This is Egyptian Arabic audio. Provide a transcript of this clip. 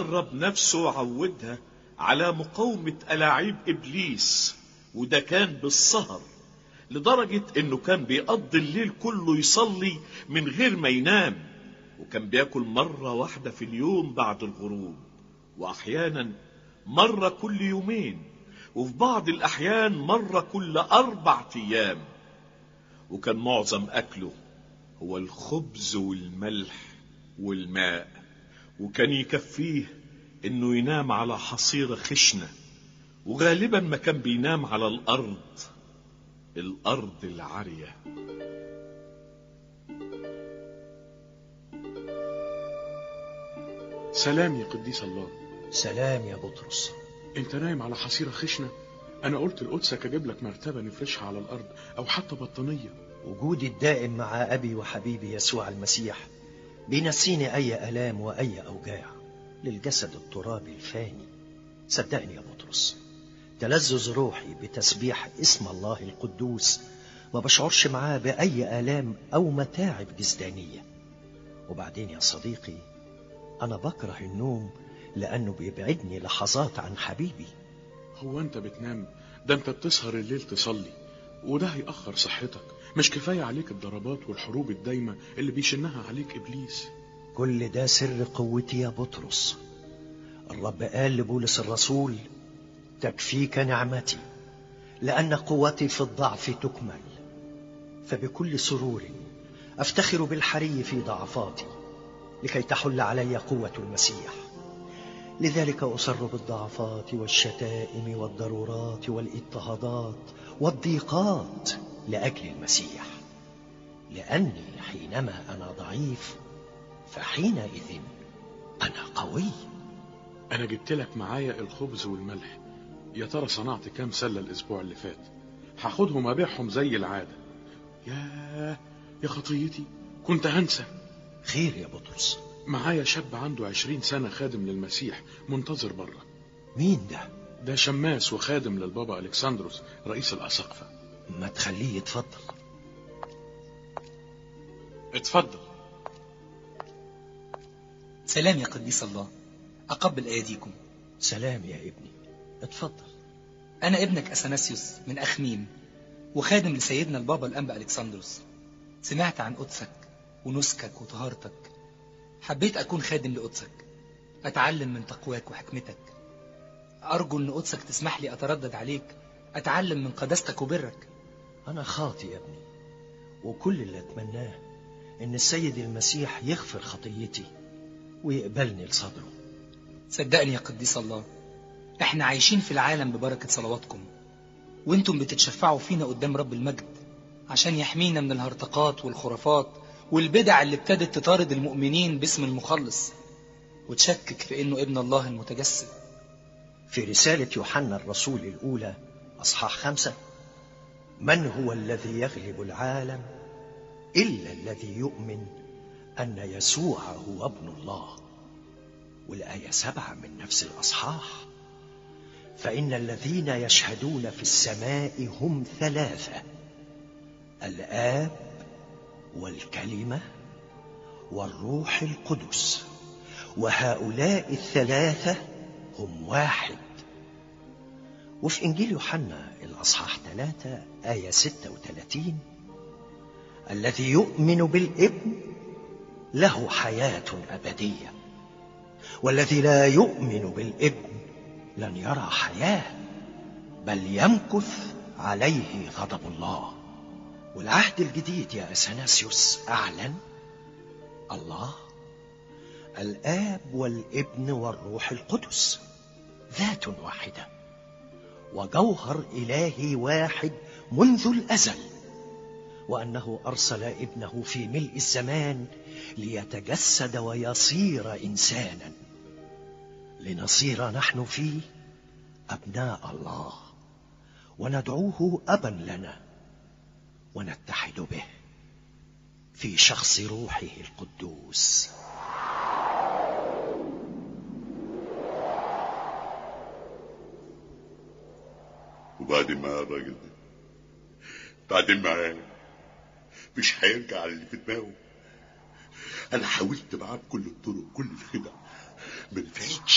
درب نفسه وعودها على مقاومة ألاعيب إبليس وده كان بالسهر لدرجة انه كان بيقضي الليل كله يصلي من غير ما ينام وكان بياكل مرة واحدة في اليوم بعد الغروب واحيانا مرة كل يومين وفي بعض الاحيان مرة كل اربع ايام وكان معظم اكله هو الخبز والملح والماء وكان يكفيه انه ينام على حصيرة خشنة وغالبا ما كان بينام على الارض الارض العارية سلام يا قديس الله سلام يا بطرس انت نايم على حصيرة خشنة انا قلت لقدسك اجيب لك مرتبة نفرشها على الارض او حتى بطانية وجودي الدائم مع أبي وحبيبي يسوع المسيح بينسيني أي ألام وأي أوجاع للجسد الترابي الفاني صدقني يا بطرس تلذذ روحي بتسبيح اسم الله القدوس ما بشعرش معاه بأي آلام أو متاعب جسدانية وبعدين يا صديقي أنا بكره النوم لأنه بيبعدني لحظات عن حبيبي هو انت بتنام ده انت بتسهر الليل تصلي وده هيأخر صحتك مش كفاية عليك الضربات والحروب الدايمة اللي بيشنها عليك إبليس كل ده سر قوتي يا بطرس الرب قال لبولس الرسول تكفيك نعمتي لأن قوتي في الضعف تكمل فبكل سرور أفتخر بالحري في ضعفاتي لكي تحل علي قوة المسيح لذلك أصر بالضعفات والشتائم والضرورات والاضطهادات والضيقات لأجل المسيح لأني حينما أنا ضعيف فحينئذ أنا قوي أنا جبت لك معايا الخبز والملح يا ترى صنعت كام سلة الأسبوع اللي فات هاخدهم أبيعهم زي العادة يا يا خطيتي كنت هنسى خير يا بطرس معايا شاب عنده عشرين سنة خادم للمسيح منتظر بره مين ده ده شماس وخادم للبابا ألكسندروس رئيس الأساقفة ما تخليه يتفضل اتفضل سلام يا قديس الله أقبل أيديكم سلام يا ابني اتفضل أنا ابنك أثناسيوس من أخميم وخادم لسيدنا البابا الأنبا ألكسندروس سمعت عن قدسك ونسكك وطهارتك حبيت أكون خادم لقدسك أتعلم من تقواك وحكمتك أرجو أن قدسك تسمح لي أتردد عليك أتعلم من قداستك وبرك أنا خاطي يا ابني وكل اللي أتمناه إن السيد المسيح يغفر خطيتي ويقبلني لصدره صدقني يا قديس الله احنا عايشين في العالم ببركة صلواتكم وانتم بتتشفعوا فينا قدام رب المجد عشان يحمينا من الهرطقات والخرافات والبدع اللي ابتدت تطارد المؤمنين باسم المخلص وتشكك في انه ابن الله المتجسد في رسالة يوحنا الرسول الأولى أصحاح خمسة من هو الذي يغلب العالم إلا الذي يؤمن أن يسوع هو ابن الله والآية سبعة من نفس الأصحاح فإن الذين يشهدون في السماء هم ثلاثة الآب والكلمة والروح القدس وهؤلاء الثلاثة هم واحد وفي إنجيل يوحنا الأصحاح ثلاثة آية ستة وثلاثين الذي يؤمن بالابن له حياة أبدية والذي لا يؤمن بالابن لن يرى حياة بل يمكث عليه غضب الله والعهد الجديد يا أثناسيوس أعلن الله الآب والابن والروح القدس ذات واحدة وجوهر إلهي واحد منذ الأزل وأنه أرسل ابنه في ملء الزمان ليتجسد ويصير إنسانا لنصير نحن فيه أبناء الله وندعوه أبا لنا ونتحد به في شخص روحه القدوس وبعدين معاه الراجل ده بعدين معاه مش هيرجع على اللي في دماغه انا حاولت معاه بكل الطرق كل الخدع ما نفعتش